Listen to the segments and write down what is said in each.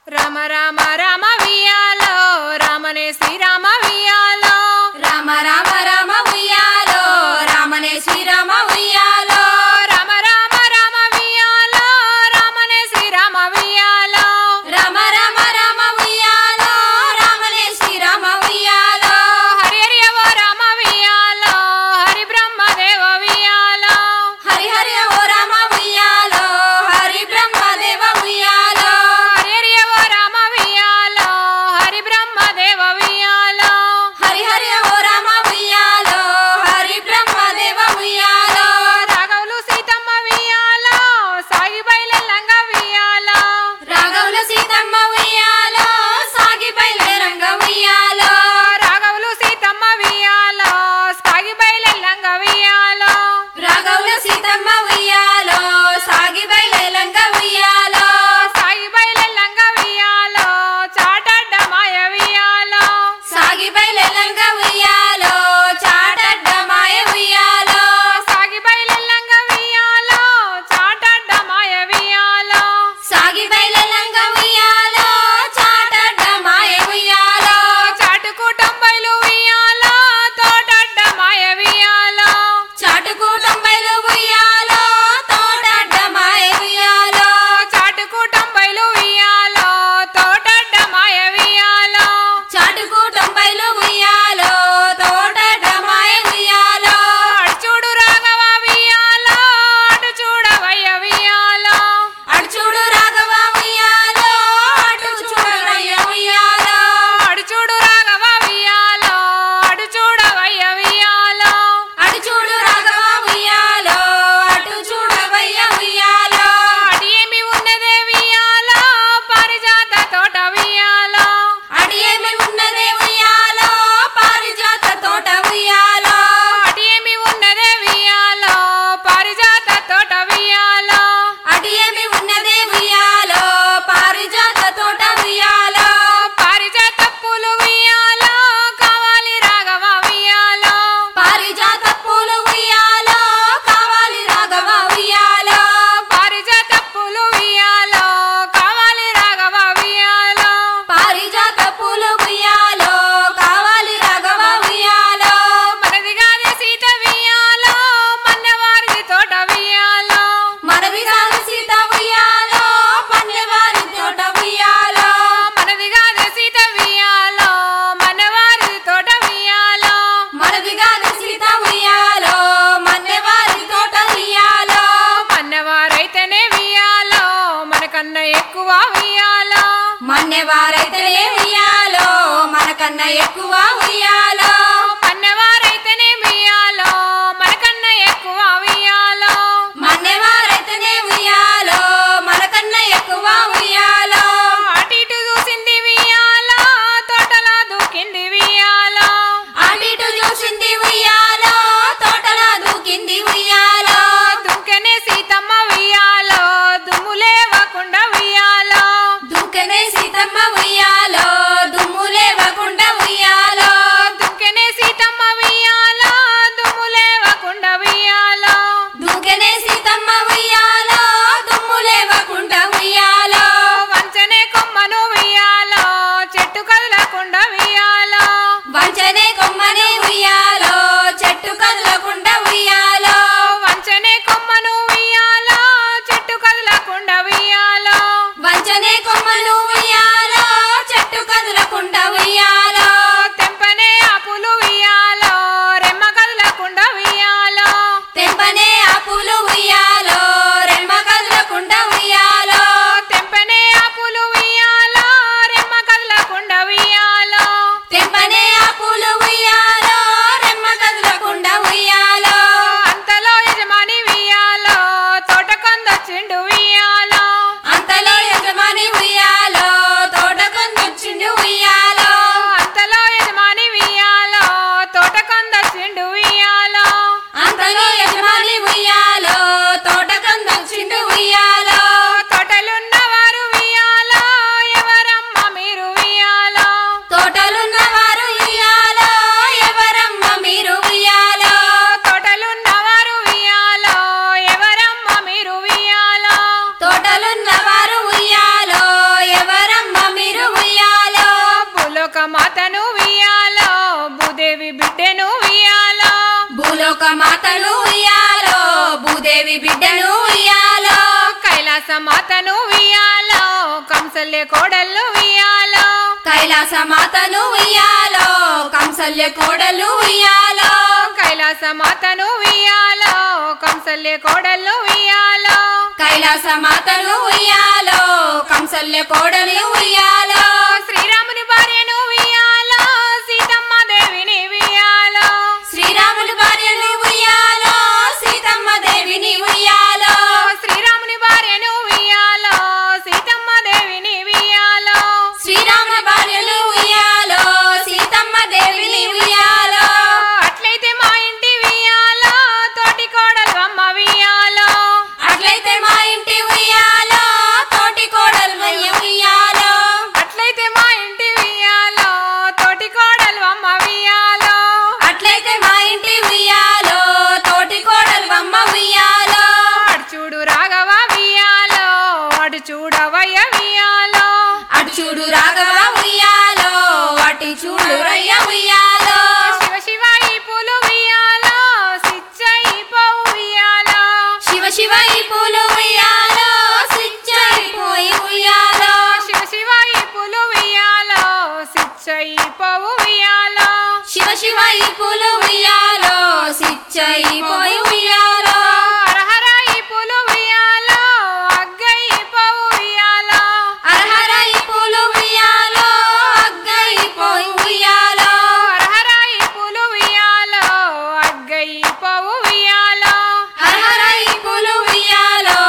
రామ రామ రామ వియాలో రామనే శ్రీరామ వియాలో రామ రామ రామ ఉయ్యాలో రామనే శ్రీరామ ఉయ్యాలో రామ రామ రామ వియాలో రామనే శ్రీరామ వియాలో రామ రామ రామ ఉయ్యాలో రామనే శ్రీరామ ఉయ్యాలో హరి హరి ఓ రామ వియాలో హరి బ్రహ్మదేవ వియాలో హరి హరి ఓ రామ ఉయ్యాలో హరి బ్రహ్మదేవ ఉయ్యాలో హరి హరి ఓ రామ వియాలో హరి బ్రహ్మదేవ వియాలో హరి హరి ఓ రామ ఉయ్యాలో హరి బ్రహ్మదేవ ఉయ్యాలో రాఘవులు సీతమ్మ వియాలో సాగి బయలెల్లంగ వియాలో రాఘవుల సీతమ్మ ఉయ్యాలో సాగి బయలుదేరంగ ఉయ్యాలో రాఘవులు సీతమ్మ వియాలో సాగి బయలెల్లంగ వియాలో రాఘవుల సీతమ్మ ఉయ్యాలో సాగి బయలుదేరంగ ఉయ్యాలో సాగి బయలెల్లంగ వియాలో చాటడ్డ మాయ వియాలో సాగి బయలుదేరంగ ఉయ్యాలో చాటడ్డ మాయ ఉయ్యాలో సాగి బయలెల్లంగ వియాలో చాటడ్డ మాయ వియాలో సాగి బయలుదేరంగ ఉయ్యాలో చాటడ్డ మాయ ఉయ్యాలో చాటుకు టొంబైలు వియాలో తోటడ్డ మాయ వియాలో చాటుకు తొంభైలు ఉయ్యాలో తోటడ్డ మాయ ఉయ్యాలో చాటుకు టొంబైలు వియాలో తోటడ్డ మాయ వియాలో చాటుకు తొంభైలు ఉయ్యాలో తోటడ్డ మాయ ఉయ్యాలో అటు చూడు రాఘవ వియాలో అటు చూడవయ్య వియాలో అటు చూడు రాఘవ ఉయ్యాలో అటు చూడవయ్య ఉయ్యాలో అటు చూడు రాఘవ వియాలో అటు చూడవయ్య వియాలో అటు చూడు రాఘవ ఉయ్యాలో అటు చూడవయ్య ఉయ్యాలో అటు ఏమి ఉన్నదే వియాలో పారిజాత తోట వియాలో అటు ఏమి ఉన్నదే ఉయ్యాలో పారిజాత తోట ఉయ్యాలో అటు ఏమి ఉన్నదే వియాలో పారిజాత తోట వియాలో అటు ఏమి ఉన్నదే ఉయ్యాలో పారిజాత తోట ఉయ్యాలో పారిజాత పూలు వియాలో కావాలి రాఘవ వియాలో పారిజాత పూలు ఉయ్యాలో కావాలి రాఘవ ఉయ్యాలో పారిజాత పూలు వియాలో కావాలి రాఘవ వియాలో పారిజాత పూలు ఉయ్యాలో కావాలి రాఘవ ఉయ్యాలో మనది కాదే సీత వియాలో మన్నవారిది తోట వియాలో మనవి కాదు సీత ఉయ్యాలో పన్నెవారి తోట ఉయ్యాలో మనది కాదే సీత వియాలో మన్నవారిది తోట వియాలో మనవి కాదు సీత ఉయ్యాలో మన్నెవారి తోట ఉయ్యాలో మన్నవారైతేనే వియాలో మనకన్నా ఎక్కువ వియాలో మన్నెవారైతేనే ఉయ్యాలో మనకన్నా ఎక్కువ ఉయ్యాలో మన్నవారైతేనే వియాలో మనకన్నా ఎక్కువ వియాలో మన్నెవారైతేనే ఉయ్యాలో మనకన్నా ఎక్కువ ఉయ్యాలో అటు ఇటు చూసింది వియాలో తోటలో దూకింది వియాలో అటు ఇటు చూసింది ఉయ్యాలో తోటలా దూకింది ఉయ్యాలో దుంకెనే సీతమ్మ వియాలో దుమ్ము లేవకుండా వియాలో దుఃఖనే సీతమ్మ ఉయ్యాలో దుమ్ము లేవకుండా ఉయ్యాలో దుంకెనే మాతను వియాలో భూదేవి బిడ్డను వియాలో భూలోక మాతను ఉయ్యాలో భూదేవి బిడ్డను ఉయ్యాలో కైలాస మాతను వియాలో కంసల్య కోడళ్ళు వియాలో కైలాస మాతను ఉయ్యాలో కంసల్య కోడలు ఉయ్యాలో కైలాస మాతను వియాలో కంసల్య కోడళ్ళు వియాలో కైలాస మాతను ఉయ్యాలో కంసల్య కోడలు ఉయ్యాలో శ్రీరాముని భార్యను వియాలో సీతమ్మ దేవిని వియాలో శ్రీరాముని భార్యను ఉయ్యాలో సీతమ్మ దేవిని ఉయ్యాలో శ్రీరాముని భార్యను వియాలో సీతమ్మ దేవిని వియాలో శ్రీరాముని భార్యను ఉయ్యాలో సీతమ్మ దేవిని ఉయ్యాలో అట్లయితే మా ఇంటి వియాలో తోటి కోడలు అమ్మ వియాలో అట్లయితే మా ఇంటి ఉయ్యాలో తోటి కోడలు మయ్య ఉయ్యాలో అట్లయితే మా ఇంటి వియాలో తోటి కోడలు అమ్మ వియాలో అట్లయితే మా ఇంటి ఉయ్యాలో తోటి కోడలు అమ్మ ఉయ్యాలో అటు చూడు రాఘవ వియాలో అటు చూడవయ్య వియాలో అటు చూడు రాఘవ ఉయ్యాలో అటు చూడు రయ్య ఉయ్యాలో శివ శివ ఈ పూలు వియాలో సిచ్చ ఈ పౌ వియాలో శివ శివ ఈ పూలు ఉయ్యాలో సిచ్చైపోయి ఉయ్యాలో శివ శివ ఈ పూలు వియాలో సిచ్చ ఈ పౌ వియాలో శివ శివ ఈ పూలు ఉయ్యాలో సిచ్చైపోయి ఉయ్యాలో హర హర ఈ పూలు వియాలో అగ్గ ఈ పౌ వియాలో అర్హర ఈ పూలు ఉయ్యాలో అగ్గైపోయి ఉయ్యాలో హర హర ఈ పూలు వియాలో అగ్గ ఈ పౌ వియాలో అర్హర ఈ పూలు ఉయ్యాలో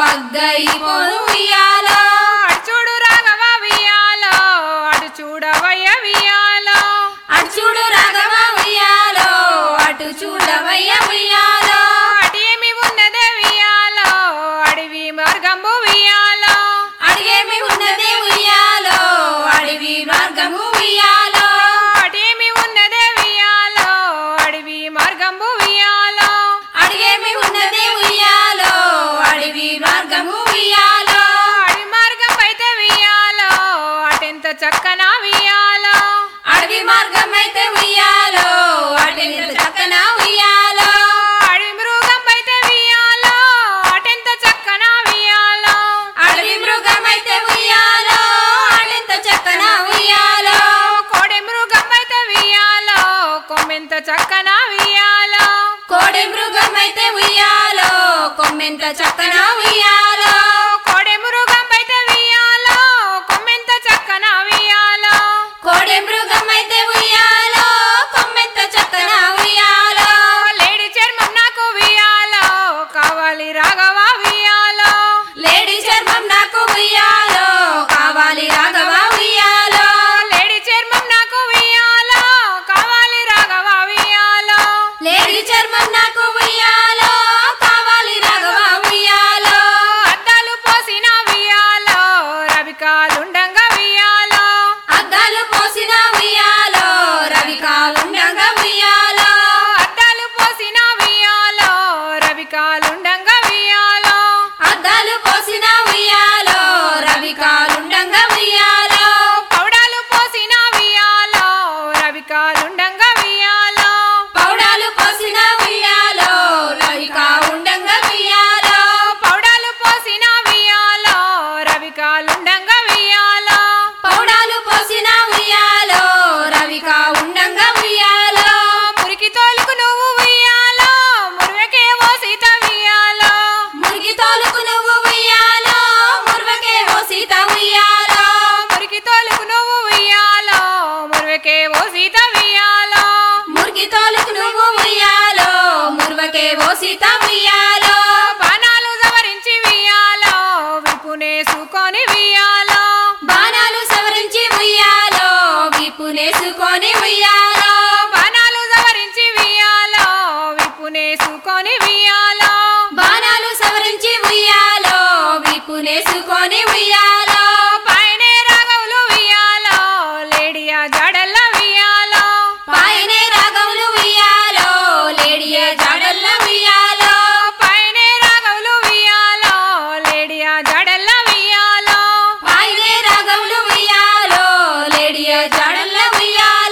అగ్గైపోయి ఉయ్యాలో అటు చూడు రాఘవ వియాలో అటు చూడవయ్య వియాలో అటు చూడు రాఘవ ఉయ్యాలో అటు చూడవయ్య ఉయ్యాలో అటు ఏమి ఉన్నదే వియాలో అడవి మార్గంబు వియాలో అడిగేమి ఉన్నదే ఉయ్యాలో అడవి మార్గము ఉయ్యాలో అటేమి ఉన్నదే వియాలో అడవి మార్గంబు వియాలో అడిగేమి ఉన్నదే ఉయ్యాలో అడవి మార్గము ఉయ్యాలో అడవి మార్గం అయితే వియాలో అటెంత చక్కన వియాలో అడవి మార్గం అయితే ఉయ్యాలో అటెంత చక్కన ఉయ్యాలో అడవి మృగం అయితే వియాలో అటెంత చక్కన వియాలో అడవి మృగం అయితే ఉయ్యాలో అటెంత చక్కన ఉయ్యాలో కోడె మృగం అయితే వియాలో కొమ్మెంత చక్కన వియాలో కోడి మృగం అయితే ఉయ్యాలో కొమ్మెంత చక్కన ఉయ్యాలో కోడె మృగం అయితే వియాలో కొమ్మెంత చక్కన వియాలో కోడి మృగం అయితే ఉయ్యాలో కొమ్మెంత చక్కన ఉయ్యాలో లేడి చర్మం నాకు వియాలో కావాలి రాఘవ వియాలో లేడీ చర్మం నాకు ఉయ్యాలో కావాలి రాఘవ ఉయ్యాలో లేడి చర్మం నాకు వియాలో కావాలి రాఘవ వియాలో లేడీ చర్మం నాకు ఉయ్యాలో కావాలి రాఘవ ఉయ్యాలో అద్దాలు పోసిన వియాలో రవికాలుండంగా వియాలో అద్దాలు పోసిన ఉయ్యాలో రవి కాలుండగా ఉయ్యాలో అద్దాలు పోసిన వియాలో రవికాలుండంగా వియాలో అద్దాలు పోసిన ఉయ్యాలో రవి కాలుండగా ఉయ్యాలో పౌడాలు పోసిన వియాలో రవికాలుండంగా వియాలో పౌడాలు పోసిన ఉయ్యాలో రవి కాలుండగా ఉయ్యాలో పౌడాలు పోసిన వియాలో రవికాలుండంగా వియాలో పౌడాలు పోసిన ఉయ్యాలో రవి కాలుండగా ఉయ్యాలో మురికి తోలుకు నువ్వు వియాలో మురివకే ఓ సీత వియాలో మురికి తోలుకు నువ్వు ఉయ్యాలో ముర్వకే ఓ సీత ఉయ్యాలో మురికి తోలుకు నువ్వు వియాలో మురివకే ఓ సీత వియాలో మురికి తోలుకు నువ్వు ఉయ్యాలో ముర్వకే ఓ సీత ఉయ్యాలో బాణాలు సవరించి వియాలో విపునేసుకొని వియాలో బాణాలు సవరించి ఉయ్యాలో విప్పునేసుకొని ఉయ్యాలో బాణాలు సవరించి వియాలో విపునేసుకొని వియాలో బాణాలు సవరించి ఉయ్యాలో విప్పునేసుకొని ఉయ్యాలో పైనే రాగవులు వియాలో లేడియా జడల్ల వియాలో పాయనే రాగవులు ఉయ్యాలో లేడియ జాడల్ల ఉయ్యాలో పైనే రాగవులు వియాలో లేడియా జడల్ల వియాలో పాయనే రాగవులు ఉయ్యాలో లేడియ జాడల్ల ఉయ్యాలో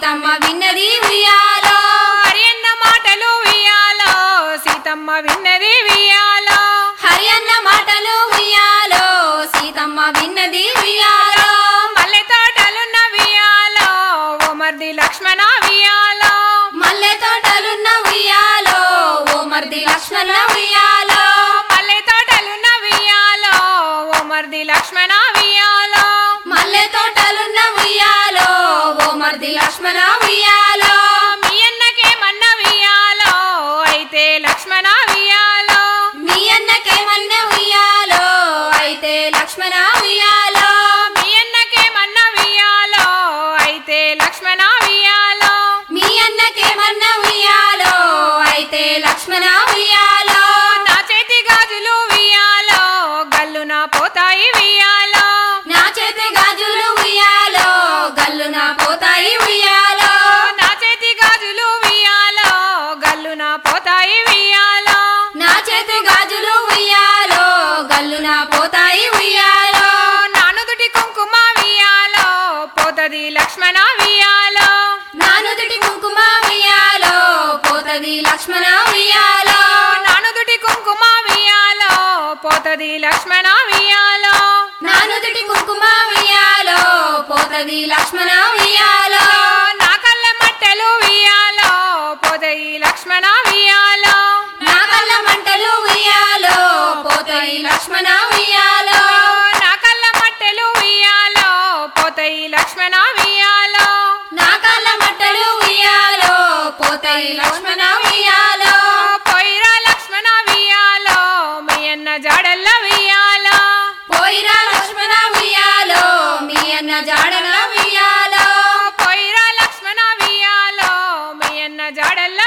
సీతమ్మ విన్నది ఉయ్యాలో హరి అన్న మాటలు వియాలో సీతమ్మ విన్నది వియాలో హరి అన్న మాటలు ఉయ్యాలో సీతమ్మ విన్నది ఉయ్యాలో మల్లె తోటలున్న వియాలో ఓ మర్ది లక్ష్మణ వియాలో మల్లె తోటలున్న ఉయ్యాలో ఓ మర్ది లక్ష్మణ ఉయ్యాలో మల్లె తోటలున్న వియాలో ఓ మర్ది లక్ష్మణ వియాలో మల్లె తోటలున్న ఉయ్యాలో ఓ మర్ది లక్ష్మణ ఉయ్యాలో మీ అన్నకేమన్న వియాలో అయితే లక్ష్మణ వియాలో మీ అన్నకేమన్న ఉయ్యాలో అయితే లక్ష్మణ ఉయ్యాలో మీ అన్నకేమన్న వియాలో అయితే లక్ష్మణ వియాలో మీ అన్నకేమన్న ఉయ్యాలో అయితే లక్ష్మణ ఉయ్యాలో నా చేతి గాజులు వియాలో గల్లున పోతాయి వియాలో నా చేతి గాజులు ఉయ్యాలో గల్లున పోతాయి ఉయ్యాలో నా చేతి గాజులు వియాలో గల్లున పోతాయి వియాలో నా చేతి గాజులు ఉయ్యాలో గల్లున పోతాయి ఉయ్యాలో నానుదుటి కుంకుమ వియాలో పోతది లక్ష్మణ వియాలో నానుదుటి కుంకుమ ఉయ్యాలో పోతది లక్ష్మణ ఉయ్యాలో నానుదుటి కుంకుమ వియాలో పోతది లక్ష్మణ వియాలో నానుదుటి కుంకుమ ఉయ్యాలో పోతది లక్ష్మణ ఉయ్యాలో నా కళ్ళ మట్టెలు వియాలో పోతయి లక్ష్మణ వియాలో నా కళ్ళ మంటలు ఉయ్యాలో పోతాయి లక్ష్మణ ఉయ్యాలో నా కళ్ళ మట్టెలు వియాలో పోతయి లక్ష్మణ వియాలో నా కళ్ళ మంటలు ఉయ్యాలో పోతాయి లక్ష్మణ ఉయ్యాలో పోయిరా లక్ష్మణ వియాలో మీ అన్న జాడల్ల వియాలో పోయిరా లక్ష్మణ ఉయ్యాలో మీ అన్న జాడల ఉయ్యాలో పోయిరా లక్ష్మణ వియాలో మీ అన్న జాడల్ల